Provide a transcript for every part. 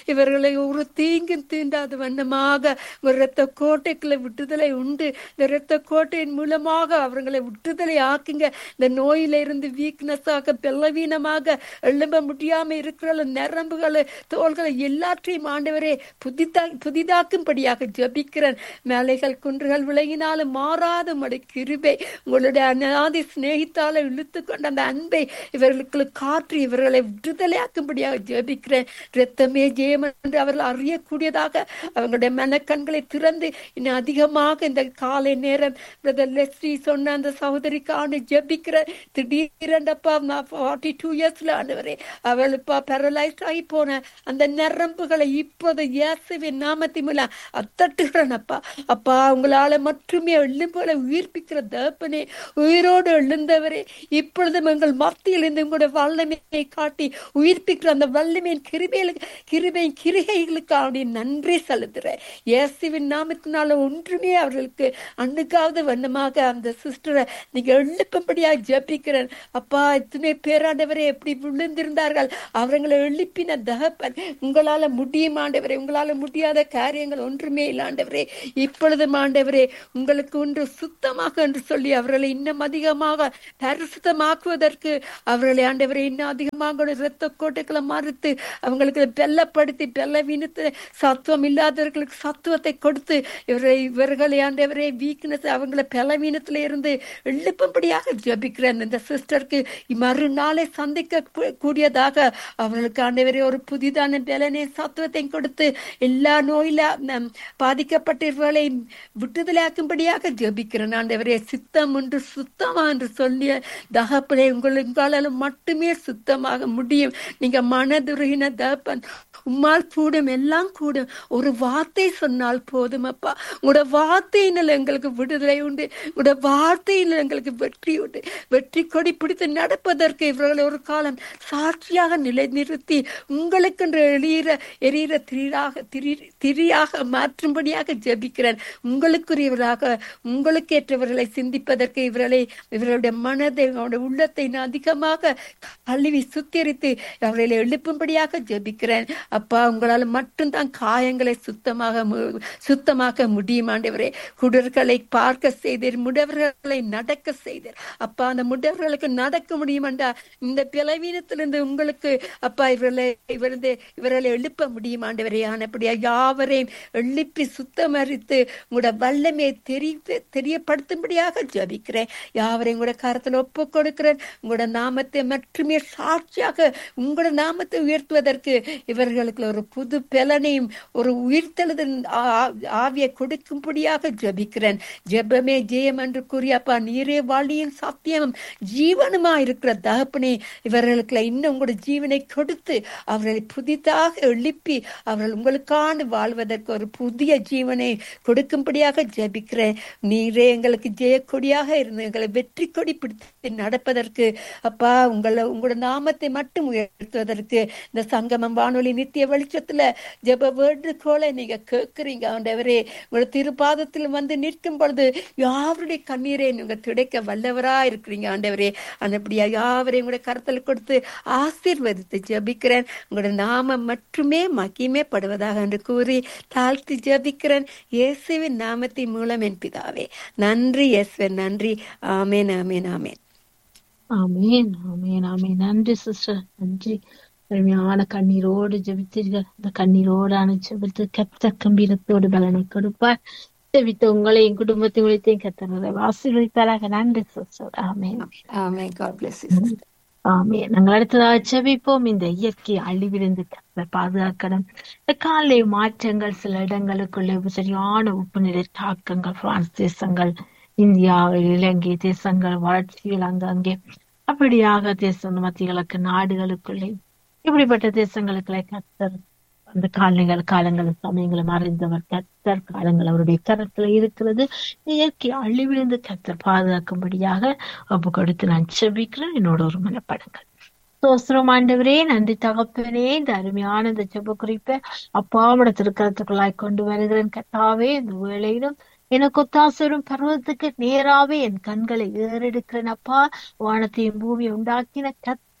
இவர்களை ஒரு தீங்கும் தீண்டாத வண்ணமாக ஒரு இரத்த கோட்டைக்குள்ள விட்டுதலை உண்டு இந்த இரத்த கோட்டையின் மூலமாக அவர்களை விட்டுதலை ஆக்குங்க இந்த நோயில இருந்து வீக்னஸாக பலவீனமாக எழும்ப முடியாம இருக்கிற நரம்புகளை தோள்களை எல்லாற்றையும் ஆண்டவரே புதிதா புதிதாக்கும்படியாக ஜபிக்கிறேன் மேலைகள் குன்றுகள் விலகினாலும் மாறாத மடை கிருபை உங்களுடைய அநாதி சிநேகித்தால இழுத்து கொண்ட அந்த அன்பை இவர்களுக்கு காற்று இவர்களை விடுதலையாக்கும்படியாக ஜெபிக்கிறேன் ரத்தமே ஜெயம் என்று அவர்கள் அறியக்கூடியதாக அவங்களுடைய மனக்கண்களை திறந்து இன்னும் அதிகமாக இந்த காலை நேரம் பிரதர் லெஸ்லி சொன்ன அந்த சகோதரிக்கான ஜெபிக்கிறேன் திடீரெண்டப்பா ஃபார்ட்டி டூ இயர்ஸ்ல ஆண்டவரே அவளுப்பா பேரலைஸ்ட் ஆகி போன அந்த நரம்புகளை இப்போது இயேசுவின் நாமத்தின் மூலம் அத்தட்டுகிறேனப்பா அப்பா உங்களால மட்டுமே எழும்புகளை உயிர்ப்பிக்கிற தகப்பனே உயிரோடு எழுந்தவரே இப்பொழுதும் எங்கள் மத்தியில் இருந்து உங்களுடைய வல்லமையை காட்டி உயிர்ப்பிக்கிற அந்த வல்லமையின் கிருபைகளுக்கு கிருபையின் கிருகைகளுக்காக நன்றி செலுத்துறேன் இயேசுவின் நாமத்தினால ஒன்றுமே அவர்களுக்கு அன்னுக்காவது வண்ணமாக அந்த சிஸ்டரை நீங்க எழுப்பும்படியாக ஜபிக்கிறேன் அப்பா இத்தனை பேராண்டவரே எப்படி விழுந்திருந்தார்கள் அவர்களை எழுப்பின தகப்பன் உங்களால முடியும் ஆண்டவரே உங்களால முடியாத காரியங்கள் ஒன்றுமே இல்லாண்டவரே இப்பொழுது ஆண்டவரே உங்களுக்கு ஒன்று சுத்தமாக என்று சொல்லி அவர்களை இன்னும் அதிகமாக பரிசுத்தமாக்குவதற்கு அவர்களை ஆண்டவரை இன்னும் அதிகமாக இரத்த கோட்டைகளை மறுத்து அவங்களுக்கு பெல்லப்படுத்தி பெல்ல வீணத்து சத்துவம் இல்லாதவர்களுக்கு சத்துவத்தை கொடுத்து இவரை இவர்களை ஆண்டவரே வீக்னஸ் அவங்கள பலவீனத்துல இருந்து எழுப்பும்படியாக ஜபிக்கிறேன் இந்த சிஸ்டருக்கு மறுநாளை சந்திக்க கூ- கூடியதாக அவர்களுக்கு ஆண்டவரே ஒரு புதிதான பலனை சத்துவத்தை கொடுத்து எல்லா நோயில நம் பாதிக்கப்பட்டவர்களை விட்டுதலாக்கும்படியாக ஜெபிக்கிறேன் ஆண்டவரே சித்தம் என்று சுத்தமா என்று சொல்லிய தகப்பனே உங்கள் உங்களால மட்டுமே சுத்தமாக முடியும் நீங்க மனதுருகின தகப்பன் உம்மால் கூடும் எல்லாம் கூடும் ஒரு வார்த்தை சொன்னால் போதும் அப்பா உங்களோட வார்த்தையினால் எங்களுக்கு விடுதலை உண்டு உங்களோட வார்த்தையினால் எங்களுக்கு வெற்றி உண்டு வெற்றி கொடி பிடித்து நடப்பதற்கு இவர்களை ஒரு காலம் சாட்சியாக நிலைநிறுத்தி உங்களுக்கென்று எளியிற எரியிற திரியாக திரி திரியாக மாற்றும்படியாக ஜெபிக்கிறேன் உங்களுக்குரியவராக உங்களுக்கேற்றவர்களை சிந்திப்பதற்கு இவர்களை இவர்களுடைய மனதை அவருடைய உள்ளத்தை நான் அதிகமாக கழுவி சுத்திகரித்து அவர்களை எழுப்பும்படியாக ஜெபிக்கிறேன் அப்பா உங்களால் மட்டும்தான் காயங்களை சுத்தமாக மு- சுத்தமாக்க முடியும் ஆண்டவரே குடர்களை பார்க்க செய்தீர் முடவர்களை நடக்க செய்தீர் அப்பா அந்த முடவர்களுக்கு நடக்க முடியுமாண்டா இந்த பிளவீனத்திலிருந்து உங்களுக்கு அப்பா இவர்களை இவரது இவர்களை எழுப்ப முடியும் ஆண்டவரே ஆனப்படியா யாவரையும் எழுப்பி சுத்தமரித்து உங்களோட வல்லமையை தெரிய தெரியப்படுத்தும்படியாக ஜபிக்கிறேன் யாவரையும் கூட கரத்தில் ஒப்பு கொடுக்கிறேன் உங்களோட நாமத்தை மட்டுமே சாட்சியாக உங்களோட நாமத்தை உயர்த்துவதற்கு இவர்களுக்கு ஒரு புது பலனையும் ஒரு உயிர்த்தெழுதல் ஆ- ஆவியை கொடுக்கும்படியாக ஜபிக்கிறேன் ஜெபமே ஜெயம் என்று கூறியப்பா நீரே வழியும் சத்தியமும் ஜீவனுமா இருக்கிற தகப்பனே இவர்களுக்கு இன்னும் உங்களோட ஜீவனை கொடுத்து அவர்களை புதிதாக எழுப்பி அவர்கள் உங்களுக்கான வாழ்வதற்கு ஒரு புதிய ஜீவனை கொடுக்கும்படியாக ஜெபிக்கிறேன் நீரே எங்களுக்கு ஜெயக்கொடியாக இருந்து எங்களை வெற்றி கொடி பிடித்து நடப்பதற்கு அப்பா உங்களை உங்களோட நாமத்தை மட்டும் உயர்த்துவதற்கு இந்த சங்கமம் வானொலி நித்திய வெளிச்சத்துல ஜெப வேண்டுகோளை நீங்க கேட்கிறீங்க ஆண்டவரே உங்களோட திருப்பாதத்தில் வந்து நிற்கும் பொழுது யாருடைய கண்ணீரை நீங்க துடைக்க வல்லவரா இருக்கிறீங்க ஆண்டவரே அப்படியா யாவரையும் உங்களுடைய கருத்தில் கொடுத்து ஆசீர்வதித்து ஜெபிக்கிறேன் உங்களோட நாமம் மட்டுமே மகிமே படுவதாக என்று கூறி தாழ்த்தி ஜெபிக்கிறேன் இயேசுவின் நாமத்தின் மூலம் என் பிதாவே நன்றி இயேசுவின் நன்றி ஆமேன் ஆமேன் ஆமேன் ஆமேன் ஆமேன் ஆமேன் நன்றி சிஸ்டர் நன்றி அருமையான கண்ணீரோடு ஜெபித்தீர்கள் அந்த கண்ணீரோடான ஜெபித்து கத்த கம்பீரத்தோடு பலனை கொடுப்பார் ஜெபித்த உங்களையும் குடும்பத்தையும் உழைத்தையும் கத்தனை ஆசீர்வதிப்பாராக நன்றி சிஸ்டர் ஆமேன் ஆமேன் God bless you sister. ஆமேன் நாங்கள் அடுத்ததாக ஜெபிப்போம் இந்த இயற்கை அழிவிலிருந்து கத்தர் பாதுகாக்கணும் இந்த காலை மாற்றங்கள் சில இடங்களுக்குள்ளே சரியான உப்புநிலை தாக்கங்கள் பிரான்ஸ் தேசங்கள் இந்தியா இலங்கை தேசங்கள் வளர்ச்சிகள் அங்கங்கே அப்படியாக தேசம் மத்திய கிழக்கு நாடுகளுக்குள்ளே இப்படிப்பட்ட தேசங்களுக்குள்ளே கத்தர் அந்த காலங்கள் காலங்கள் சமயங்களும் அறிந்தவர் கத்தர் காலங்கள் அவருடைய கரத்துல இருக்கிறது இயற்கை அழிவிலிருந்து கத்தர் பாதுகாக்கும்படியாக ஒப்பு கொடுத்து நான் செபிக்கிறேன் என்னோட ஒரு மனப்படுங்கள் சோஸ்திரம் ஆண்டவரே நன்றி தகப்பனே இந்த அருமையான இந்த ஜெப குறிப்பை அப்பாவோட திருக்கரத்துக்குள்ளாய் கொண்டு வருகிறேன் கத்தாவே இந்த வேளையிலும் எனக்கு ஒத்தாசரும் பருவத்துக்கு நேராவே என் கண்களை ஏறெடுக்கிறேன் அப்பா வானத்தையும் பூமியை உண்டாக்கின கத்த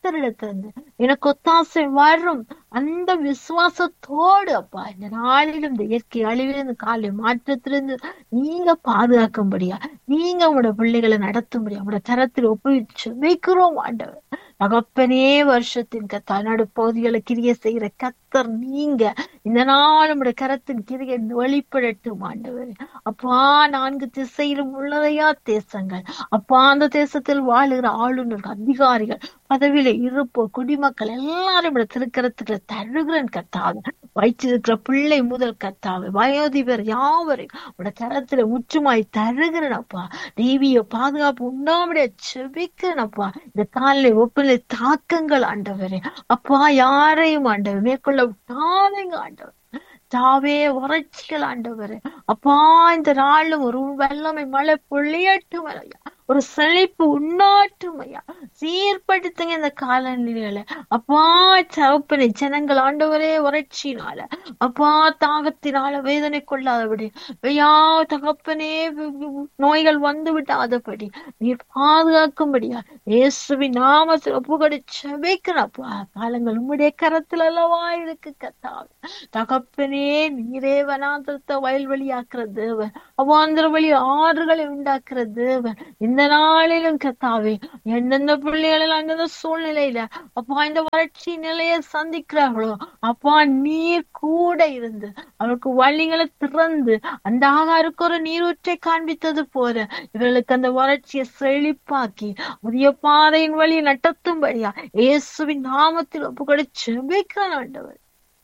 கத்தரிடத்திலிருந்து எனக்கு ஒத்தாசை வரும் அந்த விசுவாசத்தோடு அப்பா இந்த நாளிலும் இந்த இயற்கை அழிவிலிருந்து காலை மாற்றத்திலிருந்து நீங்க பாதுகாக்கும்படியா நீங்க உங்களோட பிள்ளைகளை நடத்தும்படியா உங்களோட கரத்தில் ஒப்புவிச்சு வைக்கிறோம் ஆண்டவர் தகப்பனே வருஷத்தின் கத்தா நடு பகுதிகளை கிரிய செய்கிற கத்தர் நீங்க இந்த நாள் உடைய கரத்தின் கிரியை வெளிப்படட்டும் ஆண்டவர் அப்பா நான்கு திசையிலும் உள்ளதையா தேசங்கள் அப்பா அந்த தேசத்தில் வாழுகிற ஆளுநர்கள் அதிகாரிகள் பதவியில இருப்போ குடிமக்கள் எல்லாரும் இப்படி திருக்கரத்துக்கு தருகிறன் கத்தாவே வயிற்றிருக்கிற பிள்ளை முதல் கத்தாவே வயோதிபர் யாவரையும் உடைய கரத்துல முற்றுமாய் தருகிறேன் அப்பா தேவிய பாதுகாப்பு உண்டாமுடைய செபிக்கிறேன் அப்பா இந்த காலில் ஒப்பிலை தாக்கங்கள் ஆண்டவரே அப்பா யாரையும் ஆண்டவர் மேற்கொள்ள விட்டாதீங்க ஆண்டவர் தாவே வறட்சிகள் ஆண்டவர் அப்பா இந்த நாள்ல ஒரு வெள்ளமை மழை பொழியட்டும் ஐயா ஒரு செழிப்பு உண்ணாட்டும் ஐயா சீர்படுத்துங்க இந்த காலநிலைகளை அப்பா சவப்பனை ஜனங்கள் ஆண்டவரே வறட்சினால அப்பா தாகத்தினால வேதனை கொள்ளாதபடி ஐயா தகப்பனே நோய்கள் வந்து விட்டாதபடி நீர் பாதுகாக்கும்படியா இயேசுவின் நாமத்தில் ஒப்புக்கொடு செபிக்கிறப்பா காலங்கள் உம்முடைய கரத்துல அல்லவா இருக்கு கத்தாவே தகப்பனே நீரே வனாந்திரத்தை வயல்வெளியாக்குற தேவன் அவாந்திர வழி ஆறுகளை உண்டாக்குற தேவன் இந்த நாளிலும் கத்தாவே எந்தெந்த பிள்ளைகள் அந்தந்த சூழ்நிலையில அப்பா இந்த வறட்சி நிலையை சந்திக்கிறார்களோ அப்பா நீர் கூட இருந்து அவருக்கு வழிகளை திறந்து அந்த ஆகாருக்கு ஒரு நீரூற்றை காண்பித்தது போல இவர்களுக்கு அந்த வறட்சியை செழிப்பாக்கி புதிய பாதையின் வழி நடத்தும்படியா இயேசுவின் நாமத்தில் ஒப்புக்கொடு செபிக்கிறான் ஆண்டவர்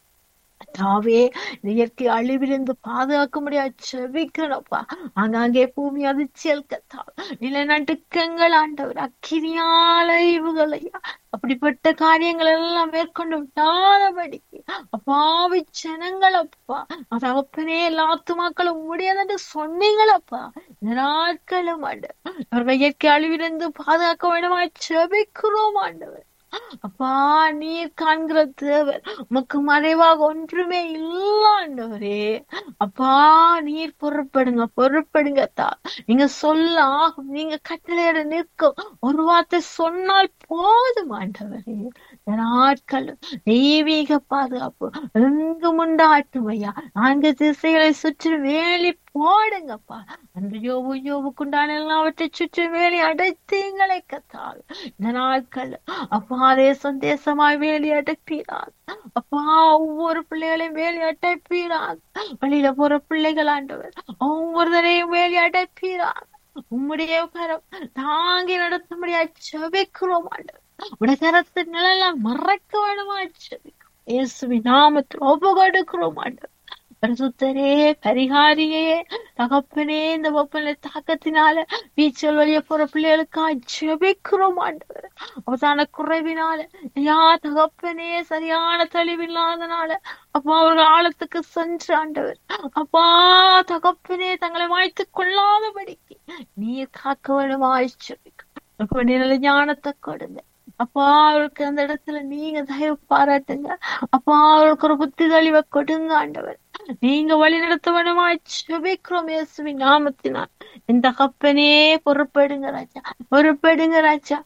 தாவே இயற்கை அழிவிலிருந்து பாதுகாக்க முடியாது செவிக்கிறப்பா அங்கங்கே பூமி அதிர்ச்சியல் கத்தா நிலநடுக்கங்கள் ஆண்டவர் அக்கிரியாலைவுகளையா அப்படிப்பட்ட காரியங்கள் எல்லாம் மேற்கொண்டு விட்டாதபடிக்கு அப்பாவி ஜனங்கள் அப்பா தகப்பனே எல்லா ஆத்துமாக்களும் முடியாதுன்னு சொன்னீங்களப்பா இந்த நாட்களும் ஆண்டவர் இயற்கை அழிவிலிருந்து பாதுகாக்க வேண்டுமா செபிக்கிறோம் ஆண்டவர் அப்பா நீர் காண்கிற தேவர் உமக்கு மறைவாக ஒன்றுமே இல்லாண்டவரே அப்பா நீர் பொறுப்படுங்க பொறுப்படுங்க தா நீங்க சொல்ல ஆகும் நீங்க கட்டளையிட நிற்கும் ஒரு வார்த்தை சொன்னால் போதும் ஆண்டவரே நாட்கள் தெய்வீக பாதுகாப்பு எங்கும் உண்டாட்டும் ஐயா நான்கு திசைகளை சுற்றி வேலி போடுங்கப்பா அன்று யோபு யோபுக்குண்டான எல்லாவற்றை சுற்றி வேலி அடைத்தீங்களை கத்தால் இந்த நாட்கள் அப்பா தேசம் தேசமாய் வேலி அடைப்பீரார் அப்பா ஒவ்வொரு பிள்ளைகளையும் வேலி அடைப்பீரார் வழியில போற பிள்ளைகள் ஆண்டவர் ஒவ்வொருத்தரையும் வேலி அடைப்பீரார் உம்முடைய கரம் தாங்கி நடத்தும்படியா செபிக்கிறோம் ஆண்டவர் உடைய கரத்து நிலையெல்லாம் மறக்க வேணுமா செபிக்கிறோம் இயேசுவின் நாமத்தில் ஒப்பு கொடுக்கிறோம் ஆண்டவர் பரிசுத்தரே பரிகாரியே தகப்பனே இந்த ஒப்பனை தாக்கத்தினால வீச்சல் வழிய போற பிள்ளைகளுக்கா ஜெபிக்கிறோம் ஆண்டவர் அவசான குறைவினால யா தகப்பனே சரியான தெளிவில்லாதனால அப்பா அவர்கள் ஆழத்துக்கு சென்று ஆண்டவர் அப்பா தகப்பனே தங்களை வாய்த்து கொள்ளாதபடிக்கு நீர் காக்க வேணுமா ஜெபிக்கிறோம் நல்ல ஞானத்தை கொடுங்க அப்பா அவருக்கு அந்த இடத்துல நீங்க தயவு பாராட்டுங்க அப்பா அவருக்கு ஒரு புத்தி தெளிவை கொடுங்க ஆண்டவர் நீங்க வழி நடத்த வேணுமா செபிக்கிறோம் இயேசுவின் நாமத்தினால் இந்த கப்பனே பொறுப்படுங்க ராஜா பொறுப்படுங்க ராஜா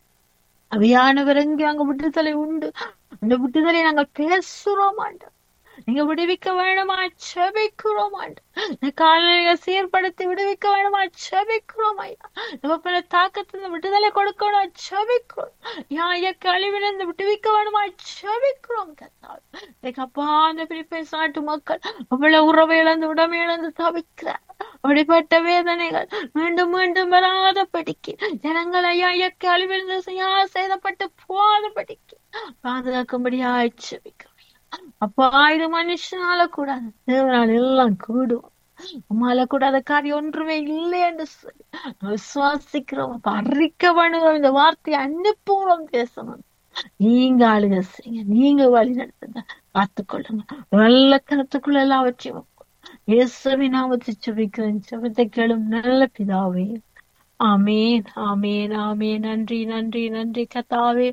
அவையானவர் எங்கே அங்க விடுதலை உண்டு அந்த விடுதலை நாங்கள் பேசுறோம் ஆண்டவர் நீங்க விடுவிக்க வேணுமா செபிக்கிறோம் இந்த காலையில சீர்படுத்தி விடுவிக்க வேணுமா செபிக்கிறோம் ஐயா நம்ம தாக்கத்துல விடுதலை கொடுக்கணும் செபிக்கிறோம் யா இயற்கை அழிவிலிருந்து விடுவிக்க வேணுமா செபிக்கிறோம் கத்தால் அப்பா அந்த பிலிப்பைன்ஸ் நாட்டு மக்கள் அவ்வளவு உறவை இழந்து உடமை இழந்து தவிக்கிறார் அப்படிப்பட்ட வேதனைகள் மீண்டும் மீண்டும் வராத படிக்கு ஜனங்கள் ஐயா இயற்கை அழிவிலிருந்து சேதப்பட்டு போத படிக்கு பாதுகாக்கும்படியா செபிக்கிறோம் அப்பா இது மனுஷனால கூடாது தேவனால் எல்லாம் கூடும் உமால கூடாத காரியம் ஒன்றுமே இல்லை என்று சொல்லி விசுவாசிக்கிறோம் அறிக்க பண்ணுவோம் இந்த வார்த்தையை அனுப்புகிறோம் பேசணும் நீங்க ஆளுக செய்யுங்க நீங்க வழி நடத்துங்க பார்த்துக்கொள்ளுங்க நல்ல கருத்துக்குள்ள எல்லாவற்றையும் இயேசுவி நாமத்தை செபிக்கிறேன் செபத்தை கேளும் நல்ல பிதாவே ஆமேன் ஆமேன் ஆமேன் நன்றி நன்றி நன்றி கத்தாவே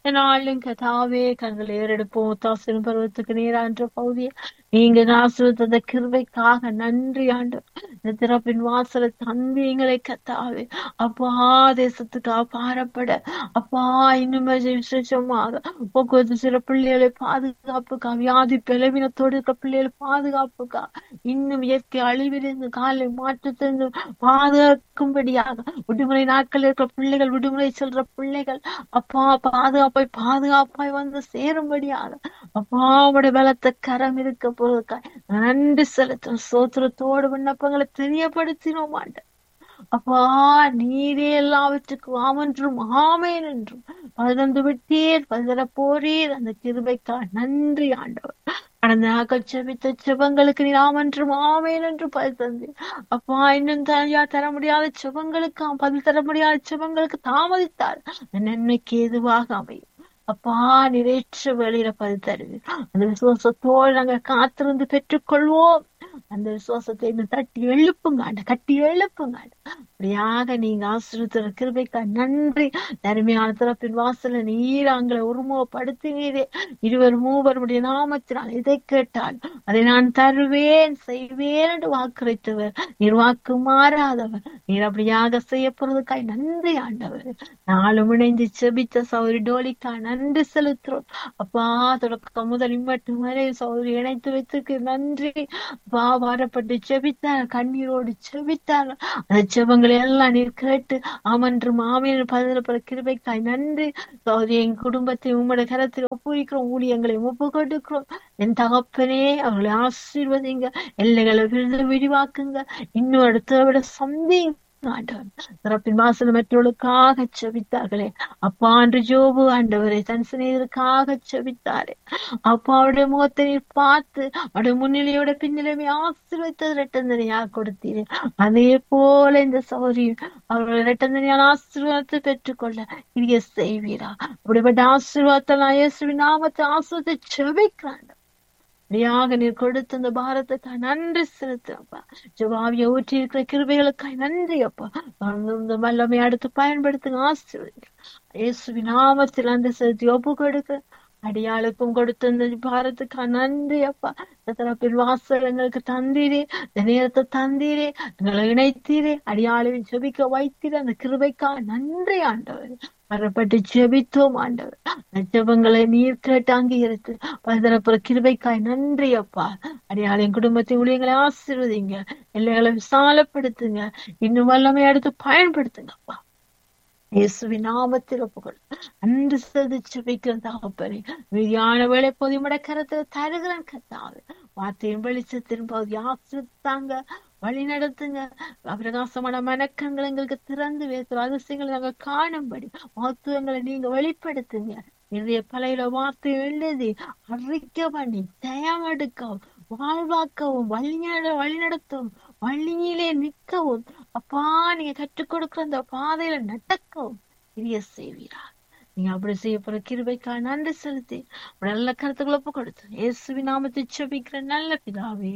நாளும் கதாவே கண்களை ஏறெடுப்போம் தாசிரும் பருவத்துக்கு நேரான்ற பகுதியை நீங்க ஆசிரியத்த கிருபைக்காக நன்றி ஆண்டு இந்த திறப்பின் வாசலை தந்தீங்களை கத்தாவே அப்பா தேசத்துக்காக பாரப்பட அப்பா இன்னும் விசேஷமாக போக்குவரத்து சில பிள்ளைகளை பாதுகாப்புக்கா வியாதி பலவீனத்தோடு இருக்கிற பிள்ளைகளை பாதுகாப்புக்கா இன்னும் இயற்கை அழிவிலிருந்து காலை மாற்றத்திலிருந்து பாதுகாக்கும்படியாக விடுமுறை நாட்கள் இருக்கிற பிள்ளைகள் விடுமுறை செல்ற பிள்ளைகள் அப்பா பாதுகாப்பாய் பாதுகாப்பாய் வந்து சேரும்படியாக அப்பா அவருடைய பலத்த கரம் இருக்க போவதற்காக நன்றி செலுத்தும் சோத்திரத்தோடு விண்ணப்பங்களை தெரியப்படுத்தினோம் ஆண்டு அப்பா நீரே எல்லாவற்றுக்கும் ஆமென்றும் ஆமேன் என்றும் பதினொன்று விட்டீர் பதில போரீர் அந்த கிருபைக்கா நன்றி ஆண்டவர் கடந்த செபித்த செபங்களுக்கு நீர் ஆமென்றும் ஆமேன் என்று பதில் தந்தீர் அப்பா இன்னும் தனியா தர முடியாத செபங்களுக்கு பதில் தர முடியாத செபங்களுக்கு தாமதித்தார் அந்த நன்மைக்கு எதுவாக அமையும் அப்பா நிறைவேற்ற வேலையில பதில் தருவீர் அந்த விசுவாசத்தோடு நாங்க காத்திருந்து பெற்றுக்கொள்வோம் அந்த விசுவாசத்தை இன்னும் தட்டி எழுப்புங்க ஆண்ட கட்டி எழுப்புங்க ஆண்ட அப்படியாக நீங்க ஆசிரியர் கிருபைக்கா நன்றி தருமையான திறப்பின் வாசல நீராங்களை உருமுகப்படுத்தினீரே இருவர் மூவருடைய நாமத்தினால் இதை கேட்டால் அதை நான் தருவேன் செய்வேன் என்று வாக்குரைத்தவர் நீர் வாக்கு மாறாதவர் நீர் அப்படியாக செய்ய போறதுக்காய் நன்றி ஆண்டவர் நாளும் இணைந்து செபித்த சௌரி டோலிக்கா நன்றி செலுத்துறோம் அப்பா தொடக்கம் முதல் இம்மட்டும் வரை சௌரி இணைத்து வைத்திருக்கு நன்றி வா வாரப்பட்டு செபித்தார் கண்ணீரோடு செபித்தார் அந்த செபங்களை எல்லாம் நீர் கேட்டு ஆமன்று மாமியார் பதினப்பட கிருபைக்காய் நன்றி சௌரி என் குடும்பத்தை உம்மோட கரத்தில் ஒப்புவிக்கிறோம் ஊழியங்களை ஒப்பு கொடுக்கிறோம் என் தகப்பனே அவர்களை ஆசீர்வதிங்க எல்லைகளை விருது விரிவாக்குங்க இன்னும் அடுத்த விட சந்தேகம் சிறப்பின் வாசல் மற்றவர்களுக்காக செபித்தார்களே அப்பா அன்று ஜோபு ஆண்டவரை தன் சிநேகருக்காக செபித்தாரே அப்பா அவருடைய முகத்தை நீர் பார்த்து அவருடைய முன்னிலையோட பின்னிலைமை ஆசீர்வைத்தது ரெட்டந்தனையா கொடுத்தீரே அதே போல இந்த சௌரியம் அவருடைய ரெட்டந்தனையான ஆசீர்வாதத்தை பெற்றுக்கொள்ள இரிய செய்வீரா அப்படிப்பட்ட ஆசீர்வாதத்தை நான் இயேசுவின் நாமத்தை ஆசிரியத்தை செபிக்கிறான் அப்படியாக நீர் கொடுத்த அந்த பாரத்துக்காக நன்றி செலுத்துறப்பா ஜவாவிய ஊற்றி இருக்கிற கிருபைகளுக்காய் நன்றி அப்பா இந்த வல்லமை அடுத்து பயன்படுத்துங்க ஆசீர்வதிங்க இயேசுவின் நாமத்தில் அந்த செலுத்தி ஒப்பு கொடுக்க அடியாளுக்கும் கொடுத்த இந்த பாரத்துக்கா நன்றி அப்பா தரப்பில் வாசல் எங்களுக்கு தந்தீரே இந்த நேரத்தை தந்தீரே எங்களை இணைத்தீரே அடியாளையும் செபிக்க வைத்தீரே அந்த கிருபைக்கா நன்றி ஆண்டவர் வரப்பட்டு ஜெபித்தோம் ஆண்டவர் அந்த ஜெபங்களை நீர் கேட்டு அங்கீகரித்து பலதரப்புற கிருபைக்காய் நன்றி அப்பா அடியாளையும் குடும்பத்தின் ஊழியங்களை ஆசீர்வதிங்க எல்லைகளை விசாலப்படுத்துங்க இன்னும் வல்லமை அடுத்து பயன்படுத்துங்க அப்பா இயேசுவின் நாமத்தில் ஒப்புகள் அன்று செலுத்தி செபிக்கிற தகப்பனே மீதியான வேலை பொதுமட கரத்துல தருகிறேன் கத்தாது வார்த்தையின் வெளிச்சத்தின் பகுதி ஆசிரித்தாங்க வழி நடத்துங்க பிரகாசமான மனக்கண்கள் எங்களுக்கு திறந்து வைத்து அதிசயங்களை நாங்க காணும்படி மகத்துவங்களை நீங்க வெளிப்படுத்துங்க நிறைய பழைய வார்த்தை எழுதி அறிக்க பண்ணி தயமெடுக்கவும் வாழ்வாக்கவும் வழிநட வழி நடத்தவும் வழியிலே நிற்கவும் அப்பா நீங்க கற்றுக் கொடுக்கிற அந்த பாதையில நடக்கவும் பெரிய செய்வீரா நீங்க அப்படி செய்ய போற கிருபைக்கா நன்றி செலுத்தி நல்ல கருத்துக்களை ஒப்பு கொடுத்து இயேசுவி நாமத்தை செபிக்கிற நல்ல பிதாவே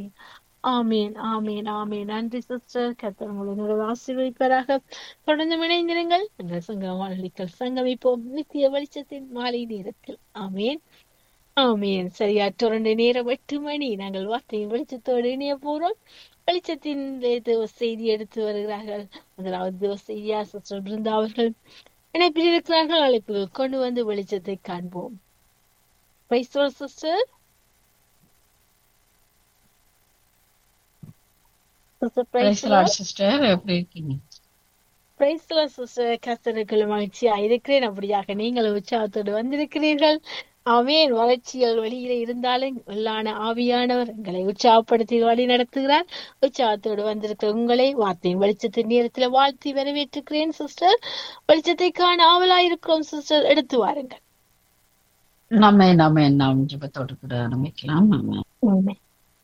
ஆமீன் ஆமீன் ஆமீன் நன்றி சிஸ்டர் கத்தர் உங்களை ஆசீர்வதிப்பதாக தொடர்ந்து இணைந்திருங்கள் எங்கள் சங்கம் வாழ்க்கைகள் சங்கமிப்போம் நித்திய வெளிச்சத்தின் மாலை நேரத்தில் ஆமீன் ஆமீன் சரியா தொடர்ந்து நேரம் எட்டு மணி நாங்கள் வார்த்தையின் வெளிச்சத்தோடு இணைய போறோம் வெளிச்சத்தின் செய்தி எடுத்து வருகிறார்கள் முதலாவது செய்தியா சிஸ்டர் பிருந்தா அவர்கள் இணைப்பில் இருக்கிறார்கள் அழைப்பு கொண்டு வந்து வெளிச்சத்தை காண்போம் சிஸ்டர் சிஸ்டர் எப்படி இருக்கீங்க கத்தனுக்குள்ள மகிழ்ச்சியா இருக்கிறேன் அப்படியாக நீங்கள் உற்சாகத்தோடு வந்திருக்கிறீர்கள் ஆமேன் வளர்ச்சிகள் வழியில இருந்தாலும் உள்ளான ஆவியானவர் எங்களை உற்சாகப்படுத்தி வழி நடத்துகிறார் உற்சாகத்தோடு வந்திருக்கிற உங்களை வார்த்தையின் வெளிச்சத்தின் நேரத்துல வாழ்த்தி வரவேற்றுக்கிறேன் சிஸ்டர் வெளிச்சத்தை காண ஆவலா இருக்கிறோம் சிஸ்டர் எடுத்து வாருங்கள் நம்ம நம்ம நாம் ஜபத்தோடு கூட ஆரம்பிக்கலாம் நம்ம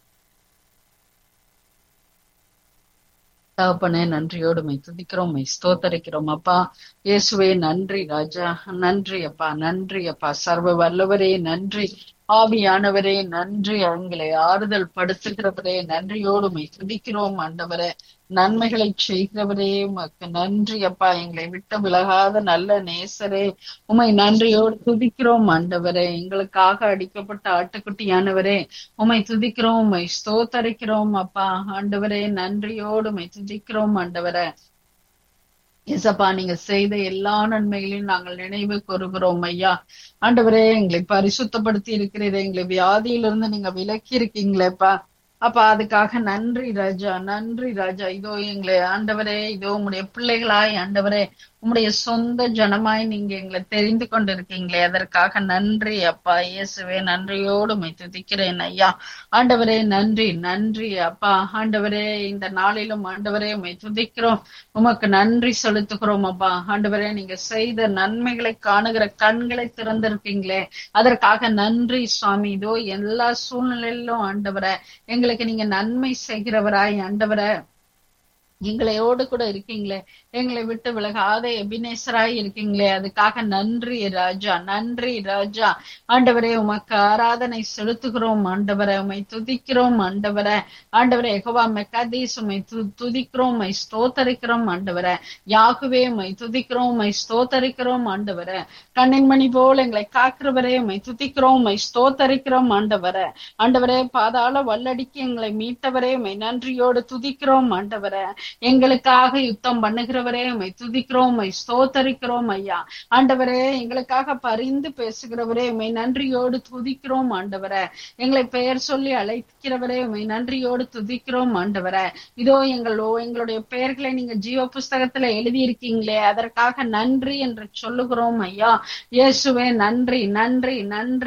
தகப்பனே நன்றியோடு மை துதிக்கிறோம் மை ஸ்தோத்தரிக்கிறோம் அப்பா இயேசுவே நன்றி ராஜா நன்றி அப்பா நன்றி அப்பா சர்வ வல்லவரே நன்றி ஆவியானவரே நன்றி எங்களை ஆறுதல் படுத்துகிறவரே நன்றியோடு உம்மை துதிக்கிறோம் ஆண்டவரே நன்மைகளை செய்கிறவரே உமக்கு நன்றி அப்பா எங்களை விட்டு விலகாத நல்ல நேசரே உம்மை நன்றியோடு துதிக்கிறோம் ஆண்டவரே எங்களுக்காக அடிக்கப்பட்ட ஆட்டுக்குட்டியானவரே உம்மை துதிக்கிறோம் உம்மை ஸ்தோத்தரிக்கிறோம் அப்பா ஆண்டவரே நன்றியோடு உம்மை துதிக்கிறோம் ஆண்டவரே எசப்பா நீங்க செய்த எல்லா நன்மைகளையும் நாங்கள் நினைவு கூறுகிறோம் ஐயா ஆண்டவரே எங்களை பரிசுத்தப்படுத்தி இருக்கிறீரே எங்களை வியாதியிலிருந்து நீங்க விலக்கி இருக்கீங்களேப்பா அப்ப அதுக்காக நன்றி ராஜா நன்றி ராஜா இதோ எங்களை ஆண்டவரே இதோ உங்களுடைய பிள்ளைகளாய் ஆண்டவரே உம்முடைய சொந்த ஜனமாய் நீங்க எங்களை தெரிந்து கொண்டிருக்கீங்களே அதற்காக நன்றி அப்பா இயேசுவே நன்றியோடு உம்மை துதிக்கிறேன் ஐயா ஆண்டவரே நன்றி நன்றி அப்பா ஆண்டவரே இந்த நாளிலும் ஆண்டவரே உம்மை துதிக்கிறோம் உமக்கு நன்றி செலுத்துகிறோம் அப்பா ஆண்டவரே நீங்க செய்த நன்மைகளை காணுகிற கண்களை திறந்திருக்கீங்களே அதற்காக நன்றி சுவாமி இதோ எல்லா சூழ்நிலையிலும் ஆண்டவரை எங்களுக்கு நீங்க நன்மை செய்கிறவராய் ஆண்டவரை எங்களையோடு கூட இருக்கீங்களே எங்களை விட்டு விலகாத எபினேசராய் இருக்கீங்களே அதுக்காக நன்றி ராஜா நன்றி ராஜா ஆண்டவரே உமக்கு ஆராதனை செலுத்துகிறோம் ஆண்டவரை உமை துதிக்கிறோம் ஆண்டவரை ஆண்டவரே எகவா மெக்காதீஸ் உமை து துதிக்கிறோம் உமை ஸ்தோத்தரிக்கிறோம் ஆண்டவரை யாகுவே உமை துதிக்கிறோம் உமை ஸ்தோத்தரிக்கிறோம் ஆண்டவரை கண்ணின் மணி போல் எங்களை காக்கிறவரே உமை துதிக்கிறோம் உமை ஸ்தோத்தரிக்கிறோம் ஆண்டவரை ஆண்டவரே பாதாள வல்லடிக்கு எங்களை மீட்டவரே உமை நன்றியோடு துதிக்கிறோம் ஆண்டவரை எங்களுக்காக யுத்தம் பண்ணுகிறவரே உமை துதிக்கிறோம் உமை ஸ்தோத்தரிக்கிறோம் ஐயா ஆண்டவரே எங்களுக்காக பரிந்து பேசுகிறவரே உமை நன்றியோடு துதிக்கிறோம் ஆண்டவரே எங்களை பெயர் சொல்லி அழைக்கிறவரே உமை நன்றியோடு துதிக்கிறோம் ஆண்டவரே இதோ எங்கள் எங்களுடைய பெயர்களை நீங்க ஜீவ புஸ்தகத்துல எழுதியிருக்கீங்களே அதற்காக நன்றி என்று சொல்லுகிறோம் ஐயா இயேசுவே நன்றி நன்றி நன்றி